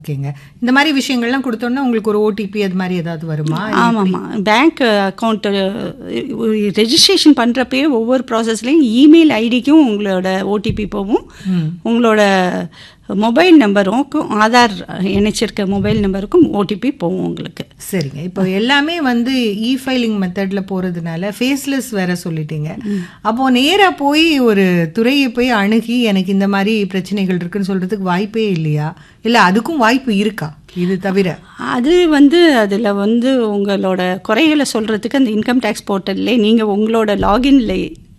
ஓகேங்க இந்த மாதிரி விஷயங்கள்லாம் கொடுத்தோன்னா உங்களுக்கு ஒரு ஓடிபி அது மாதிரி ஏதாவது வருமா ஆமாம்மா பேங்க் அக்கௌண்ட் ரெஜிஸ்ட்ரேஷன் பண்ணுறப்பயே ஒவ்வொரு ப்ராசஸ்லையும் இமெயில் ஐடிக்கும் உங்களோட ஓடிபி போகும் உங்களோட மொபைல் நம்பருக்கும் ஆதார் இணைச்சிருக்க மொபைல் நம்பருக்கும் ஓடிபி போகும் உங்களுக்கு சரிங்க இப்போ எல்லாமே வந்து இ ஃபைலிங் மெத்தட்ல போறதுனால ஃபேஸ்லெஸ் வேற சொல்லிட்டீங்க அப்போ நேரா போய் ஒரு துறையை போய் அணுகி எனக்கு இந்த மாதிரி பிரச்சனைகள் இருக்குன்னு சொல்றதுக்கு வாய்ப்பே இல்லையா இல்ல அதுக்கும் வாய்ப்பு இருக்கா இது தவிர அது வந்து அதில் வந்து உங்களோட குறைகளை சொல்கிறதுக்கு அந்த இன்கம் டேக்ஸ் போர்ட்டல்லே நீங்கள் உங்களோட லாகின்ல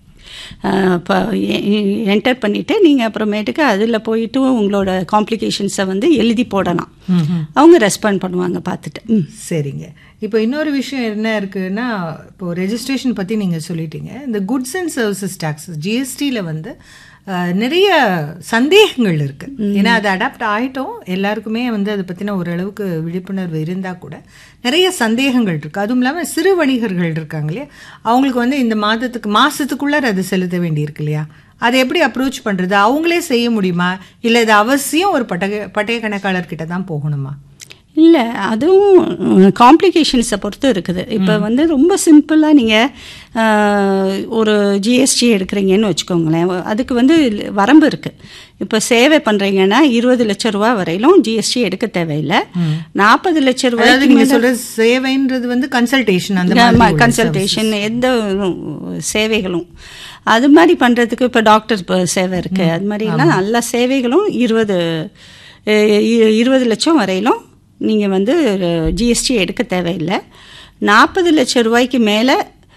இப்போ என்டர் பண்ணிவிட்டு நீங்கள் அப்புறமேட்டுக்கு அதில் போயிட்டு உங்களோட காம்ப்ளிகேஷன்ஸை வந்து எழுதி போடலாம் அவங்க ரெஸ்பாண்ட் பண்ணுவாங்க பார்த்துட்டு ம் சரிங்க இப்போ இன்னொரு விஷயம் என்ன இருக்குன்னா இப்போ ரெஜிஸ்ட்ரேஷன் பற்றி நீங்கள் சொல்லிட்டீங்க இந்த குட்ஸ் அண்ட் சர்வீசஸ் டேக்ஸ் ஜிஎஸ்டியில் வந்து அஹ், நிறைய சந்தேகங்கள் இருக்கு ஏன்னா அது அடாப்ட் ஆயிட்டோம் எல்லாருக்குமே வந்து அதை பற்றின ஓரளவுக்கு விழிப்புணர்வு இருந்தால் கூட நிறைய சந்தேகங்கள் இருக்கு அதுவும் இல்லாமல் சிறு வணிகர்கள் இருக்காங்க இல்லையா அவங்களுக்கு வந்து இந்த மாதத்துக்கு மாசத்துக்குள்ளார அது செலுத்த வேண்டியிருக்கு இல்லையா அதை எப்படி அப்ரோச் பண்ணுறது அவங்களே செய்ய முடியுமா இல்லை இது அவசியம் ஒரு பட்டய பட்டய கணக்காளர்கிட்ட தான் போகணுமா இல்லை அதுவும் காம்ப்ளிகேஷன்ஸை பொறுத்து இருக்குது இப்போ வந்து ரொம்ப சிம்பிளாக நீங்கள் ஒரு ஜிஎஸ்டி எடுக்கிறீங்கன்னு வச்சுக்கோங்களேன் அதுக்கு வந்து வரம்பு இருக்குது இப்போ சேவை பண்ணுறீங்கன்னா இருபது லட்ச ரூபா வரையிலும் ஜிஎஸ்டி எடுக்க தேவையில்லை நாற்பது லட்ச அதாவது ரூபாய்க்கு நீங்க சொல்ற சேவைன்றது வந்து கன்சல்டேஷன் அந்த மாதிரி உள்ள கன்சல்டேஷன் எந்த சேவைகளும் அது மாதிரி பண்ணுறதுக்கு இப்போ டாக்டர் ப- சேவை இருக்குது அது மாதிரிலாம் எல்லா சேவைகளும் இருபது அஹ், இ- இருபது லட்சம் வரையிலும் நீங்கள் வந்து ஜிஎஸ்டி எடுக்க தேவையில்லை நாற்பது லட்சம் ரூபாய்க்கு மேலே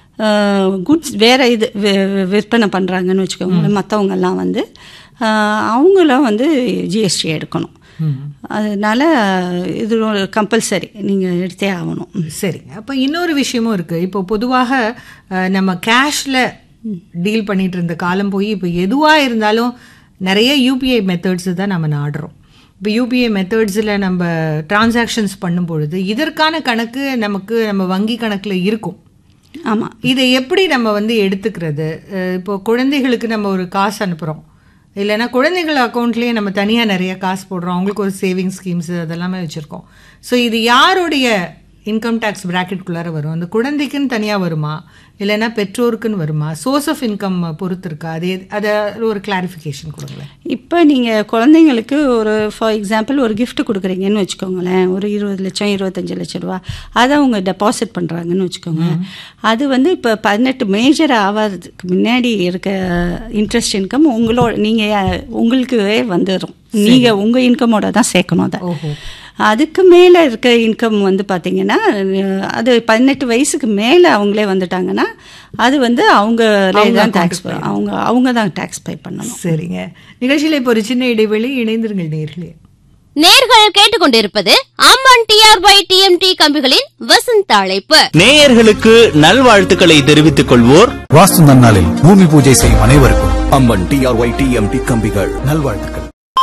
குட்ஸ் வேறு இது வி- வி- விற்பனை பண்ணுறாங்கன்னு வச்சுக்கோங்களேன் மற்றவங்கெல்லாம் வந்து அஹ், அவங்களும் வந்து ஜிஎஸ்டி எடுக்கணும் அதனால இது கம்பல்சரி நீங்கள் எடுத்தே ஆகணும் சரிங்க அப்ப இன்னொரு விஷயமும் இருக்கு இப்போ பொதுவாக அஹ், நம்ம கேஷ்ல டீல் பண்ணிட்டு இருந்த காலம் போய் இப்போ எதுவா இருந்தாலும் நிறைய யூபிஐ மெத்தட்ஸ் தான் நம்ம நாடுறோம் இப்போ யூபிஐ மெத்தட்ஸில் நம்ம டிரான்சாக்ஷன்ஸ் பண்ணும் பொழுது இதற்கான கணக்கு நமக்கு நம்ம வங்கி கணக்கில் இருக்கும் ஆமாம் இதை எப்படி நம்ம வந்து எடுத்துக்கிறது அஹ் இப்போ குழந்தைகளுக்கு நம்ம ஒரு காசு அனுப்புகிறோம் இல்லைன்னா குழந்தைகள் அக்கௌண்ட்லேயே நம்ம தனியாக நிறைய காசு போடுறோம் அவங்களுக்கு ஒரு சேவிங் ஸ்கீம்ஸ் அதெல்லாமே வச்சுருக்கோம் ஸோ இது யாருடைய இன்கம் டேக்ஸ் ப்ராக்கெட்குள்ளார வரும் அந்த குழந்தைக்குன்னு தனியாக வருமா இல்லைன்னா பெற்றோருக்குன்னு வருமா சோர்ஸ் ஆஃப் இன்கம் பொறுத்து இருக்கா அது எது- அதை ஒரு கிளாரிஃபிகேஷன் கொடுங்களேன் இப்போ நீங்கள் குழந்தைங்களுக்கு ஒரு ஃபார் எக்ஸாம்பிள் ஒரு gift கொடுக்குறீங்கன்னு வச்சுக்கோங்களேன் ஒரு இருபது லட்சம் இருபத்தஞ்சு லட்சம் ரூபா அதை அவங்க டெபாசிட் பண்ணுறாங்கன்னு வச்சுக்கோங்க அது வந்து இப்போ பதினெட்டு மேஜர் ஆகாததுக்கு முன்னாடி இருக்க இன்ட்ரெஸ்ட் இன்கம் உங்களோட நீங்கள் உங்களுக்குவே வந்துடும் நீங்கள் உங்கள் இன்கமோட தான் சேர்க்கணும் அதை ஓஹோ அதுக்கு மேலே இருக்க இன்கம் வந்து பார்த்தீங்கன்னா அஹ், அது பதினெட்டு வயசுக்கு மேலே அவங்களே வந்துட்டாங்கன்னா அது வந்து அவங்க தான் டேக்ஸ் அவங்க அவங்க தான் டேக்ஸ் பே பண்ணணும் சரிங்க நிகழ்ச்சியில் இப்போ ஒரு சின்ன இடைவெளி இணைந்திருங்கள் நேர்களே நேர்கள் கேட்டுக்கொண்டிருப்பது அம்மன் டிஆர்ஒய் டிஎம்டி கம்பிகளின் வசந்த அழைப்பு நேயர்களுக்கு நல்வாழ்த்துக்களை தெரிவித்துக் கொள்வோர் வாஸ்து நன்னாளில் பூமி பூஜை செய்யும் அனைவருக்கும் அம்மன் டிஆர்ஒய் டிஎம்டி கம்பிகள் நல்வாழ்த்துக்கள்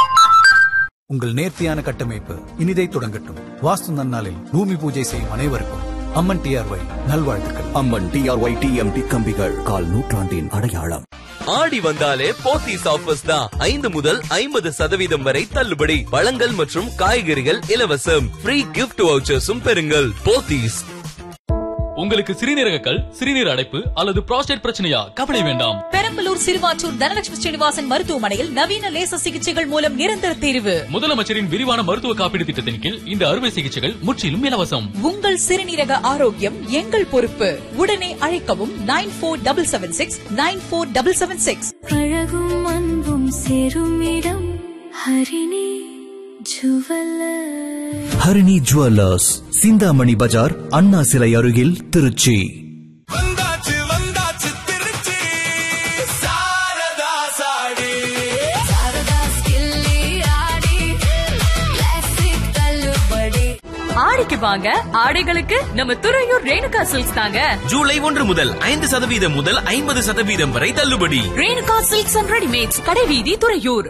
உங்கள் நேர்த்தியான கட்டமைப்பு இனிதை தொடங்கட்டும் வாஸ்து நன்னாளில் பூமி பூஜை செய்யும் அனைவருக்கும் அம்மன் டிஆர்ஒய் நல்வாழ்த்துக்கள் அம்மன் டிஆர்ஒய் டிஎம்டி கம்பிகள் கால் நூற்றாண்டின் அடையாளம் ஆடி வந்தாலே போத்தீஸ் ஆஃபர்ஸ் தான் ஐந்து முதல் ஐம்பது சதவீதம் வரை தள்ளுபடி பழங்கள் மற்றும் காய்கறிகள் இலவசம் ஃப்ரீ கிஃப்ட் வவுச்சர்ஸும் பெறுங்கள் போத்தீஸ் உங்களுக்கு சிறுநீரக கல் சிறுநீர் அடைப்பு அல்லது புரோஸ்டேட் பிரச்சனையா கவலை வேண்டாம் பெரம்பலூர் சிறுவாச்சூர் தனலட்சுமி ஸ்ரீனிவாசன் மருத்துவமனையில் நவீன லேசர் சிகிச்சைகள் மூலம் நிரந்தர தீர்வு முதலமைச்சரின் விரிவான மருத்துவ காப்பீடு திட்டத்தின் கீழ் இந்த அறுவை சிகிச்சைகள் முற்றிலும் இலவசம் உங்கள் சிறுநீரக ஆரோக்கியம் எங்கள் பொறுப்பு உடனே அழைக்கவும் nine four double seven six nine four double seven six அழகும் அன்பும் சேரும் இடம் ஹரிணி ஜுவல்லர் ஹரிணி ஜுவல்லர்ஸ் சிந்தாமணி பஜார் அண்ணா சிலை அருகில் திருச்சி வந்தாச்சு வந்தாச்சு திருச்சி சாரதா சாடி ஆடிக்கு வாங்க ஆடைகளுக்கு நம்ம துறையூர் ரேணுகா சில்க்ஸ் தாங்க ஜூலை ஒன்று முதல் ஐந்து சதவீதம் முதல் ஐம்பது சதவீதம் வரை தள்ளுபடி ரேணுகா சில்க்ஸ் அண்ட் ரெடிமேட்ஸ் கடைவீதி துறையூர்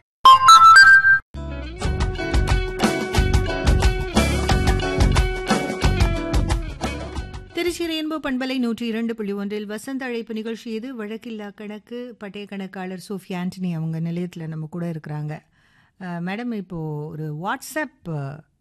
திருச்சி ரெயின்போ பண்பலை நூற்றி இரண்டு புள்ளி ஒன்றில் வசந்த அழைப்பு நிகழ்ச்சி இது வழக்கில்லா கணக்கு பட்டய கணக்காளர் சோஃபி ஆண்டனி அவங்க நிலையத்தில் நம்ம கூட இருக்கிறாங்க அஹ், மேடம் இப்போ ஒரு வாட்ஸ்அப்